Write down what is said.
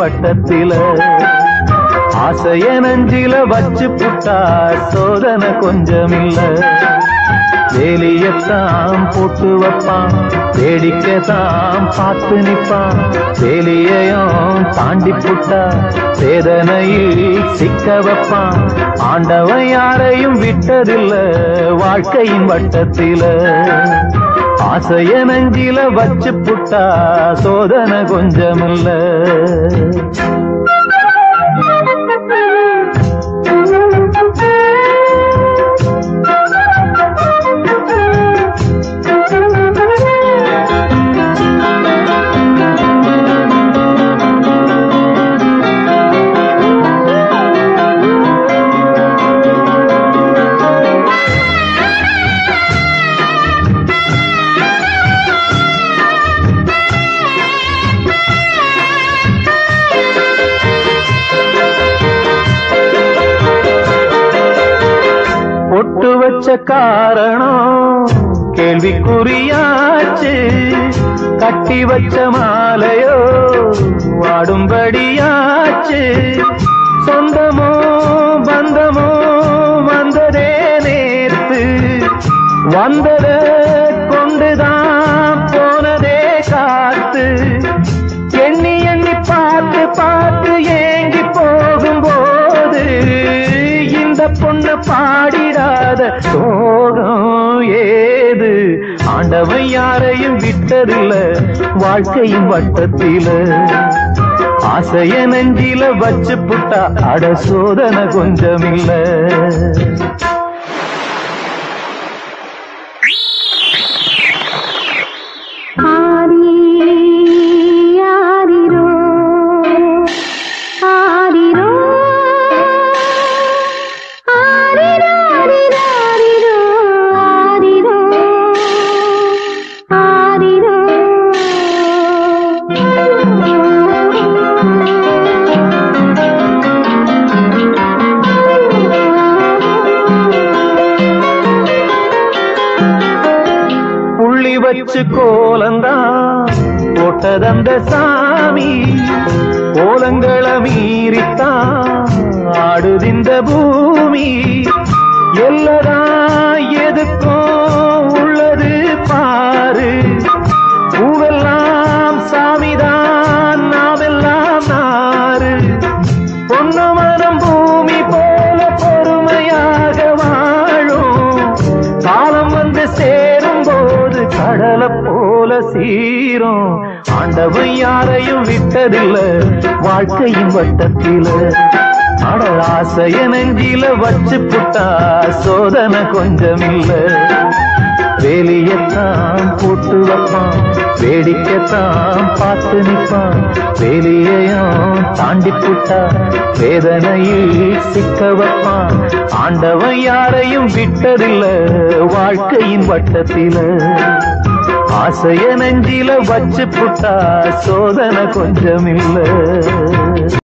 வட்டத்தில ஆசைய நஞ்சில வச்சு புட்டா சோதனை கொஞ்சமில்ல வேலியத்தான் போட்டு வைப்பான் வேடிக்கைத்தான் பார்த்து நிப்பான் வேலியையும் தாண்டி புட்டா வேதனையில் சிக்க வைப்பான் ஆண்டவன் யாரையும் விட்டதில்ல வாழ்க்கையின் வட்டத்தில ஆசைய நஞ்சில வச்சு புட்டா சோதனை கொஞ்சமில்ல பொட்டு வச்ச காரணம் கேள்விக்குறியாச்சு கட்டி வச்ச மாலையோ வாடும்படியாச்சு சொந்தமோ பந்தமோ வந்ததே நேத்து வந்தத கொண்டுதான் போனதே காத்து எண்ணி எண்ணி பார்த்து பார்த்து ஏங்கி போகும்போது இந்த பொண்ணு பாடிடாத சோகம் ஏது ஆண்டவன் யாரையும் விட்டதில்ல வாழ்க்கையும் வட்டத்தில ஆசைய நெஞ்சில வச்சு புட்டா அட சோதனை கொஞ்சமில்ல ஆரி ஆரிரோ ஆரிரோ ஆரிரோ ஆரிரோ ஆரிரோ ஆரிரோ புள்ளி வச்சு கோலந்தான் போட்டதந்த சாமி கோலங்களை மீறித்தான் ஆடுதிந்த பூமி எல்லதான் எதுக்கும் உள்ளது பாரு பூவெல்லாம் சாமிதான் நாமெல்லாம் நாறு பொண்ணு மனம் பூமி போல பொறுமையாக வாழும் காலம் வந்து சேரும் போது கடலை போல சீரும் ஆண்டவன் யாரையும் விட்டதில்ல வாழ்க்கையின் வட்டத்தில அட ஆசைய நெஞ்சில வச்சு புட்டா சோதனை கொஞ்சமில்ல வேலியத்தான் போட்டு வைப்பான் வேடிக்கைத்தான் பார்த்து நிற்பான் வேலியையும் தாண்டி புட்டா வேதனையில் சிக்க வைப்பான் ஆண்டவன் யாரையும் விட்டதில்ல வாழ்க்கையின் வட்டத்தில ஆசைய நெஞ்சில வச்சு புட்டா சோதனை கொஞ்சமில்ல